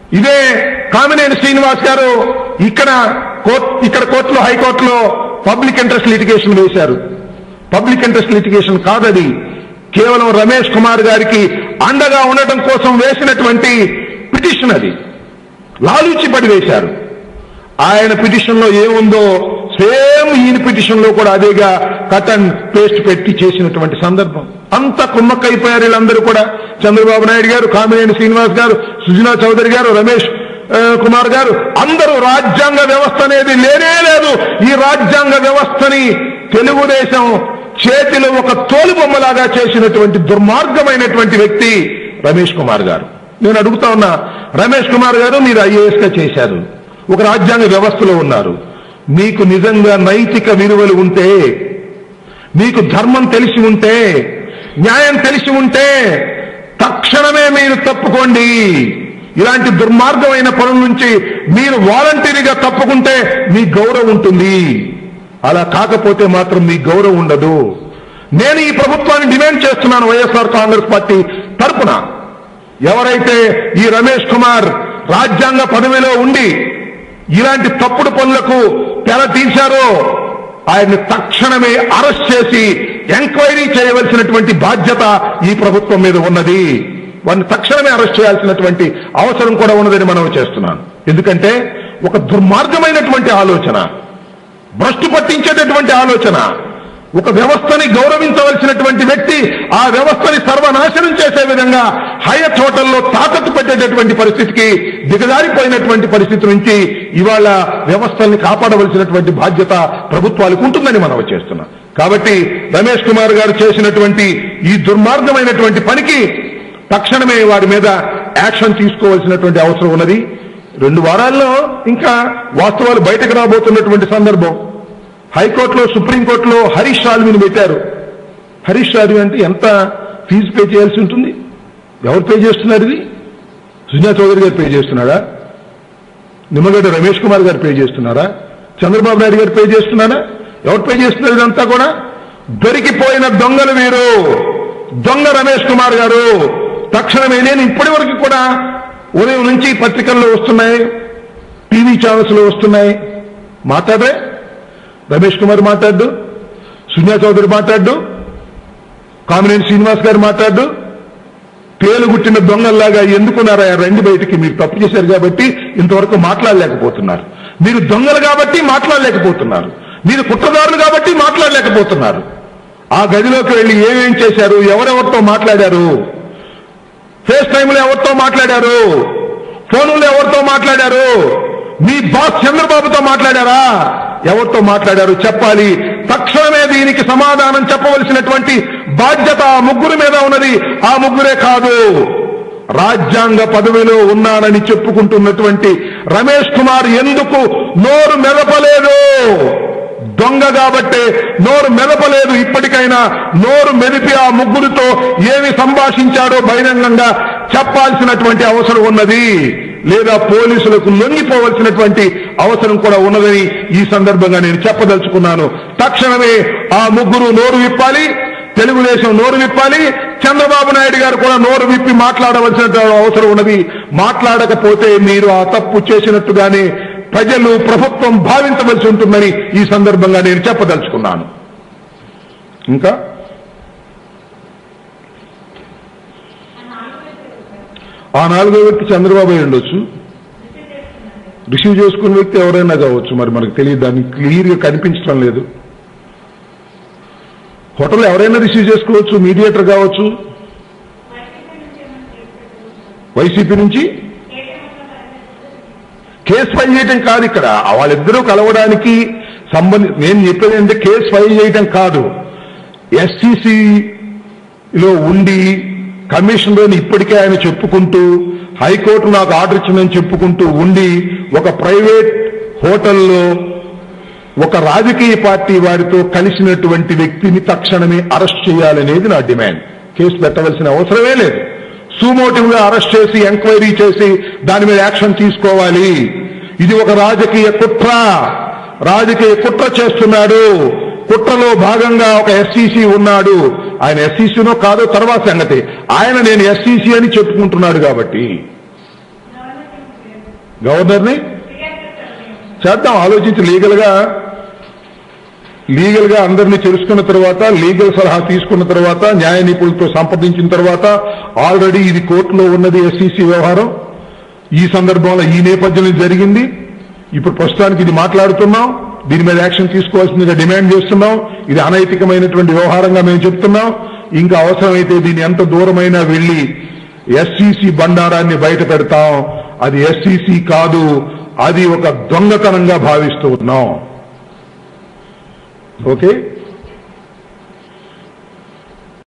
ఇదే కామినేని శ్రీనివాస్ గారు ఇక్కడ కోర్ట్ ఇక్కడ కోర్టులో హైకోర్టులో పబ్లిక్ ఇంట్రెస్ట్ లిటిగేషన్ వేశారు పబ్లిక్ ఇంట్రెస్ట్ లిటిగేషన్ కాదది కేవలం రమేష్ కుమార్ గారికి అండగా ఉండటం కోసం వేసినటువంటి పిటిషన్ అది లాలూచి పడి వేశారు ఆయన పిటిషన్ లో ఏముందో సేమ్ ఈయన పిటిషన్ లో కూడా అదేగా కట్ అండ్ పేస్ట్ పెట్టి చేసినటువంటి సందర్భం అంత కుమ్మక్కైపోయారు వీళ్ళందరూ కూడా చంద్రబాబు నాయుడు గారు కామినేని శ్రీనివాస్ గారు సుజనా చౌదరి గారు రమేష్ ఆ, కుమార్ గారు అందరూ రాజ్యాంగ వ్యవస్థ అనేది లేనే లేదు ఈ రాజ్యాంగ వ్యవస్థని తెలుగుదేశం చేతిలో ఒక తోలుబొమ్మలాగా చేసినటువంటి దుర్మార్గమైనటువంటి వ్యక్తి రమేష్ కుమార్ గారు నేను అడుగుతా ఉన్నా రమేష్ కుమార్ గారు మీరు ఐఏఎస్ గా చేశారు ఒక రాజ్యాంగ వ్యవస్థలో ఉన్నారు మీకు నిజంగా నైతిక విలువలు ఉంటే మీకు ధర్మం తెలిసి ఉంటే న్యాయం తెలిసి ఉంటే తక్షణమే మీరు తప్పుకోండి ఇలాంటి దుర్మార్గమైన పనుల నుంచి మీరు వాలంటీర్గా తప్పుకుంటే మీ గౌరవం ఉంటుంది అలా కాకపోతే మాత్రం మీ గౌరవం ఉండదు నేను ఈ ప్రభుత్వాన్ని డిమాండ్ చేస్తున్నాను వైఎస్ఆర్ కాంగ్రెస్ పార్టీ తరపున ఎవరైతే ఈ రమేష్ కుమార్ రాజ్యాంగ పదవిలో ఉండి ఇలాంటి తప్పుడు పనులకు తెర తీశారో ఆయన్ని తక్షణమే అరెస్ట్ చేసి ఎంక్వైరీ చేయవలసినటువంటి బాధ్యత ఈ ప్రభుత్వం మీద ఉన్నది వారిని తక్షణమే అరెస్ట్ చేయాల్సినటువంటి అవసరం కూడా ఉన్నదని మనం చేస్తున్నాను ఎందుకంటే ఒక దుర్మార్గమైనటువంటి ఆలోచన భ్రష్టు పట్టించేటటువంటి ఆలోచన ఒక వ్యవస్థని గౌరవించవలసినటువంటి వ్యక్తి ఆ వ్యవస్థని సర్వనాశనం చేసే విధంగా హయత్ హోటల్లో తాకట్టు పెట్టేటటువంటి పరిస్థితికి దిగజారిపోయినటువంటి పరిస్థితి నుంచి ఇవాళ వ్యవస్థల్ని కాపాడవలసినటువంటి బాధ్యత ప్రభుత్వాలకు ఉంటుందని మనం చేస్తున్నాం కాబట్టి రమేష్ కుమార్ గారు చేసినటువంటి ఈ దుర్మార్గమైనటువంటి పనికి తక్షణమే వారి మీద యాక్షన్ తీసుకోవాల్సినటువంటి అవసరం ఉన్నది రెండు వారాల్లో ఇంకా వాస్తవాలు బయటకు రాబోతున్నటువంటి సందర్భం హైకోర్టులో సుప్రీంకోర్టులో హరీష్ సాల్విని పెట్టారు హరీష్ సాల్వి అంటే ఎంత ఫీజు పే చేయాల్సి ఉంటుంది ఎవరు పే చేస్తున్నారు ఇది సుజనా చౌదరి గారు పే చేస్తున్నారా నిమ్మగడ్డ రమేష్ కుమార్ గారు పే చేస్తున్నారా చంద్రబాబు నాయుడు గారు పే చేస్తున్నారా ఎవరు పే చేస్తున్నారు ఇదంతా కూడా దొరికిపోయిన దొంగలు వీరు దొంగ రమేష్ కుమార్ గారు తక్షణమే నేను ఇప్పటి వరకు కూడా ఉదయం నుంచి పత్రికల్లో వస్తున్నాయి టీవీ ఛానల్స్ లో వస్తున్నాయి మాట్లాడరే రమేష్ కుమార్ మాట్లాడు సుజనా చౌదరి మాట్లాడు కామినేని శ్రీనివాస్ గారు మాట్లాడు పేలుగుట్టిన దొంగల్లాగా ఎందుకున్నారా రండి బయటికి మీరు తప్పు చేశారు కాబట్టి ఇంతవరకు మాట్లాడలేకపోతున్నారు మీరు దొంగలు కాబట్టి మాట్లాడలేకపోతున్నారు మీరు కుట్రదారులు కాబట్టి మాట్లాడలేకపోతున్నారు ఆ గదిలోకి వెళ్లి ఏమేం చేశారు ఎవరెవరితో మాట్లాడారు ఫేస్ టైంలో ఎవరితో మాట్లాడారు ఫోనుల్లో ఎవరితో మాట్లాడారు మీ బాస్ చంద్రబాబుతో మాట్లాడారా ఎవరితో మాట్లాడారు చెప్పాలి తక్షణమే దీనికి సమాధానం చెప్పవలసినటువంటి బాధ్యత ఆ ముగ్గురు మీద ఉన్నది ఆ ముగ్గురే కాదు రాజ్యాంగ పదవిలో ఉన్నానని చెప్పుకుంటున్నటువంటి రమేష్ కుమార్ ఎందుకు నోరు మెదపలేదు దొంగ కాబట్టే నోరు మెదపలేదు ఇప్పటికైనా నోరు మెదిపి ఆ ముగ్గురితో ఏమి సంభాషించాడో బహిరంగంగా చెప్పాల్సినటువంటి అవసరం ఉన్నది లేదా పోలీసులకు లొంగిపోవలసినటువంటి అవసరం కూడా ఉన్నదని ఈ సందర్భంగా నేను చెప్పదలుచుకున్నాను తక్షణమే ఆ ముగ్గురు నోరు విప్పాలి తెలుగుదేశం నోరు విప్పాలి చంద్రబాబు నాయుడు గారు కూడా నోరు విప్పి మాట్లాడవలసిన అవసరం ఉన్నది మాట్లాడకపోతే మీరు ఆ తప్పు చేసినట్టుగానే ప్రజలు ప్రభుత్వం భావించవలసి ఉంటుందని ఈ సందర్భంగా నేను చెప్పదలుచుకున్నాను ఇంకా ఆ నాలుగో వ్యక్తి చంద్రబాబు అయి ఉండొచ్చు రిసీవ్ చేసుకున్న వ్యక్తి ఎవరైనా కావచ్చు మరి మనకు తెలియదు దాన్ని క్లియర్ గా కనిపించడం లేదు హోటల్ ఎవరైనా రిసీవ్ చేసుకోవచ్చు మీడియేటర్ కావచ్చు వైసీపీ నుంచి కేసు ఫైల్ చేయటం కాదు ఇక్కడ వాళ్ళిద్దరూ కలవడానికి సంబంధి నేను చెప్పేది ఏంటంటే కేసు ఫైల్ చేయటం కాదు ఎస్సీసీలో ఉండి కమిషన్లోని ఇప్పటికే ఆయన చెప్పుకుంటూ హైకోర్టు నాకు ఆర్డర్ ఇచ్చిందని చెప్పుకుంటూ ఉండి ఒక ప్రైవేట్ హోటల్లో ఒక రాజకీయ పార్టీ వారితో కలిసినటువంటి వ్యక్తిని తక్షణమే అరెస్ట్ చేయాలనేది నా డిమాండ్ కేసు పెట్టవలసిన అవసరమే లేదు సుమోటివ్ గా అరెస్ట్ చేసి ఎంక్వైరీ చేసి దాని మీద యాక్షన్ తీసుకోవాలి ఇది ఒక రాజకీయ కుట్ర రాజకీయ కుట్ర చేస్తున్నాడు కుట్రలో భాగంగా ఒక ఎస్సీసీ ఉన్నాడు ఆయన ఎస్సీసీనో కాదో తర్వాత సంగతి ఆయన నేను ఎస్సీసీ అని చెప్పుకుంటున్నాడు కాబట్టి గవర్నర్ని చేద్దాం ఆలోచించి లీగల్ గా లీగల్ గా అందరినీ తెలుసుకున్న తర్వాత లీగల్ సలహా తీసుకున్న తర్వాత న్యాయ నిపుణులతో సంప్రదించిన తర్వాత ఆల్రెడీ ఇది కోర్టులో ఉన్నది ఎస్సీసీ వ్యవహారం ఈ సందర్భంలో ఈ నేపథ్యంలో జరిగింది ఇప్పుడు ప్రస్తుతానికి ఇది మాట్లాడుతున్నాం దీని మీద యాక్షన్ తీసుకోవాల్సిందిగా డిమాండ్ చేస్తున్నాం ఇది అనైతికమైనటువంటి వ్యవహారంగా మేము చెప్తున్నాం ఇంకా అవసరమైతే దీన్ని ఎంత దూరమైనా వెళ్లి ఎస్సీసీ బండారాన్ని బయట పెడతాం అది ఎస్సీసీ కాదు అది ఒక దొంగతనంగా భావిస్తూ ఉన్నాం ఓకే